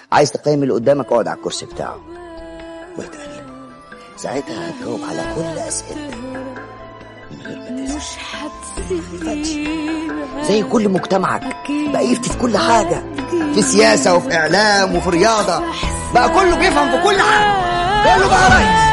عايز تقيم اللي قدامك اقعد على الكرسي بتاعه واتقل ساعتها هتجاوب على كل اسئلتك من غير ما تسأل مش هتسيبها زي كل مجتمعك أكيد. بقى يفتي في كل حاجة في سياسة وفي إعلام وفي رياضة بقى كله بيفهم في كل حاجة كله بقى رئيس